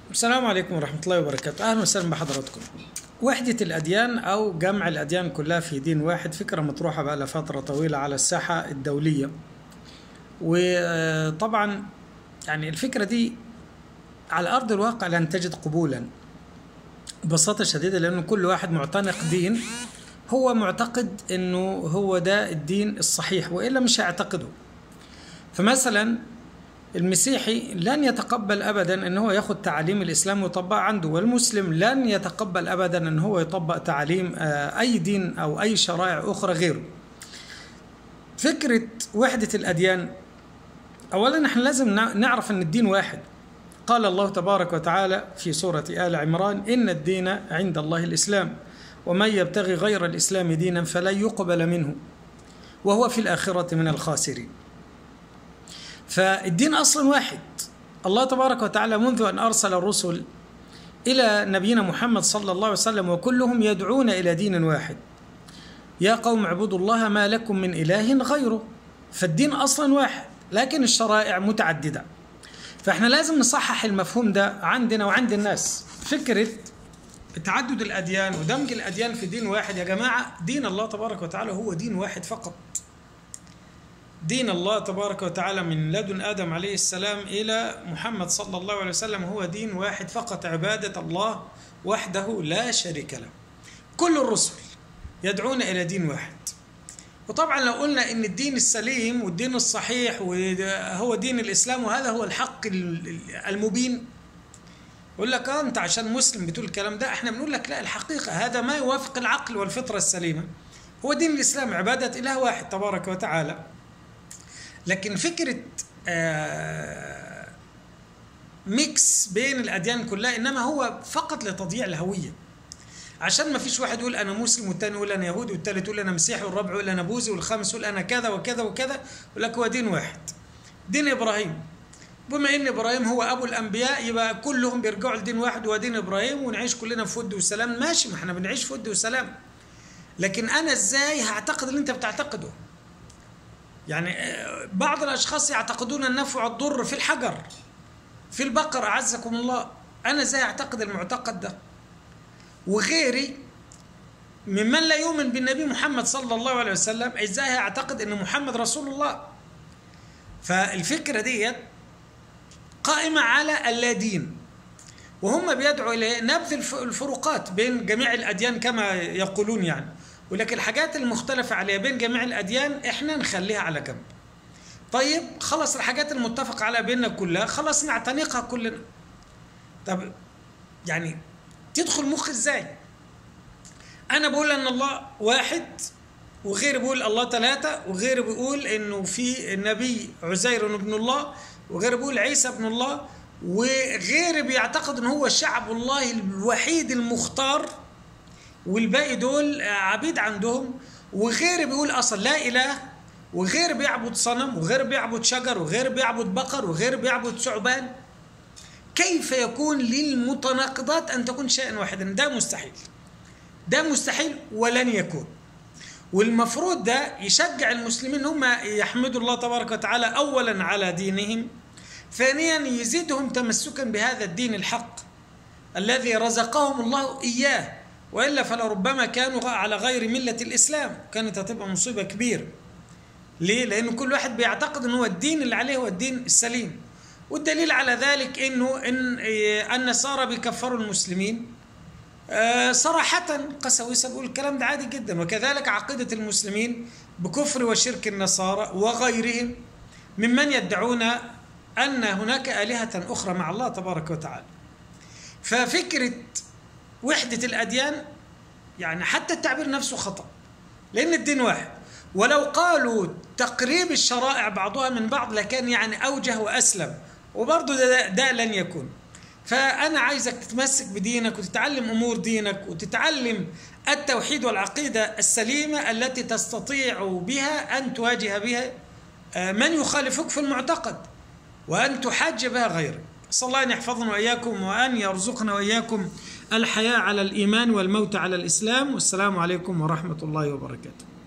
السلام عليكم ورحمة الله وبركاته أهلا وسهلا بحضراتكم وحدة الأديان أو جمع الأديان كلها في دين واحد فكرة مطروحة بقى فترة طويلة على الساحة الدولية وطبعا يعني الفكرة دي على أرض الواقع لن تجد قبولا ببساطة شديدة لأنه كل واحد معتنق دين هو معتقد أنه هو ده الدين الصحيح وإلا مش هيعتقده فمثلا المسيحي لن يتقبل ابدا ان هو ياخذ تعاليم الاسلام ويطبقها عنده والمسلم لن يتقبل ابدا ان هو يطبق تعاليم اي دين او اي شرائع اخرى غيره فكره وحده الاديان اولا احنا لازم نعرف ان الدين واحد قال الله تبارك وتعالى في سوره ال عمران ان الدين عند الله الاسلام ومن يبتغي غير الاسلام دينا فلن يقبل منه وهو في الاخره من الخاسرين فالدين اصلا واحد الله تبارك وتعالى منذ ان ارسل الرسل الى نبينا محمد صلى الله عليه وسلم وكلهم يدعون الى دين واحد يا قوم اعبدوا الله ما لكم من اله غيره فالدين اصلا واحد لكن الشرائع متعدده فاحنا لازم نصحح المفهوم ده عندنا وعند الناس فكره تعدد الاديان ودمج الاديان في دين واحد يا جماعه دين الله تبارك وتعالى هو دين واحد فقط دين الله تبارك وتعالى من لدن ادم عليه السلام الى محمد صلى الله عليه وسلم هو دين واحد فقط عباده الله وحده لا شريك له. كل الرسل يدعون الى دين واحد. وطبعا لو قلنا ان الدين السليم والدين الصحيح هو دين الاسلام وهذا هو الحق المبين يقول لك اه انت عشان مسلم بتقول الكلام ده احنا بنقول لك لا الحقيقه هذا ما يوافق العقل والفطره السليمه. هو دين الاسلام عباده اله واحد تبارك وتعالى. لكن فكرة آه ميكس بين الأديان كلها إنما هو فقط لتضييع الهوية عشان ما فيش واحد يقول أنا مسلم والتاني يقول أنا يهودي والتالت يقول أنا مسيحي والرابع يقول أنا بوذي والخامس يقول أنا كذا وكذا وكذا يقول لك هو دين واحد دين إبراهيم بما إن إبراهيم هو أبو الأنبياء يبقى كلهم بيرجعوا لدين واحد وهو دين إبراهيم ونعيش كلنا في ود وسلام ماشي ما احنا بنعيش في ود وسلام لكن أنا إزاي هعتقد اللي أنت بتعتقده يعني بعض الاشخاص يعتقدون النفع والضر في الحجر في البقر اعزكم الله انا ازاي اعتقد المعتقد ده وغيري ممن لا يؤمن بالنبي محمد صلى الله عليه وسلم ازاي اعتقد ان محمد رسول الله فالفكره ديت قائمه على اللادين وهم بيدعوا الى نبذ الفروقات بين جميع الاديان كما يقولون يعني ولكن الحاجات المختلفة عليها بين جميع الأديان إحنا نخليها على جنب. طيب خلص الحاجات المتفق عليها بيننا كلها خلاص نعتنقها كلنا. طب يعني تدخل مخ إزاي؟ أنا بقول أن الله واحد وغيري بيقول الله ثلاثة وغيري بيقول إنه في النبي عزير ابن الله وغيري بيقول عيسى ابن الله وغيري بيعتقد إن هو شعب الله الوحيد المختار والباقي دول عبيد عندهم وغير بيقول اصلا لا اله وغير بيعبد صنم وغير بيعبد شجر وغير بيعبد بقر وغير بيعبد ثعبان كيف يكون للمتناقضات ان تكون شيئا واحدا ده مستحيل ده مستحيل ولن يكون والمفروض ده يشجع المسلمين هم يحمدوا الله تبارك وتعالى اولا على دينهم ثانيا يزيدهم تمسكا بهذا الدين الحق الذي رزقهم الله اياه والا فلربما كانوا على غير مله الاسلام كانت هتبقى مصيبه كبيره ليه لان كل واحد بيعتقد ان هو الدين اللي عليه هو الدين السليم والدليل على ذلك انه ان النصارى بيكفروا المسلمين صراحة قساوسة بيقول الكلام ده عادي جدا وكذلك عقيدة المسلمين بكفر وشرك النصارى وغيرهم ممن يدعون أن هناك آلهة أخرى مع الله تبارك وتعالى ففكرة وحدة الأديان يعني حتى التعبير نفسه خطأ لأن الدين واحد ولو قالوا تقريب الشرائع بعضها من بعض لكان يعني أوجه وأسلم وبرضه ده, ده لن يكون فأنا عايزك تتمسك بدينك وتتعلم أمور دينك وتتعلم التوحيد والعقيدة السليمة التي تستطيع بها أن تواجه بها من يخالفك في المعتقد وأن تحاج بها غيرك صلى الله أن يحفظنا وإياكم وأن يرزقنا وإياكم الحياة على الإيمان والموت على الإسلام والسلام عليكم ورحمة الله وبركاته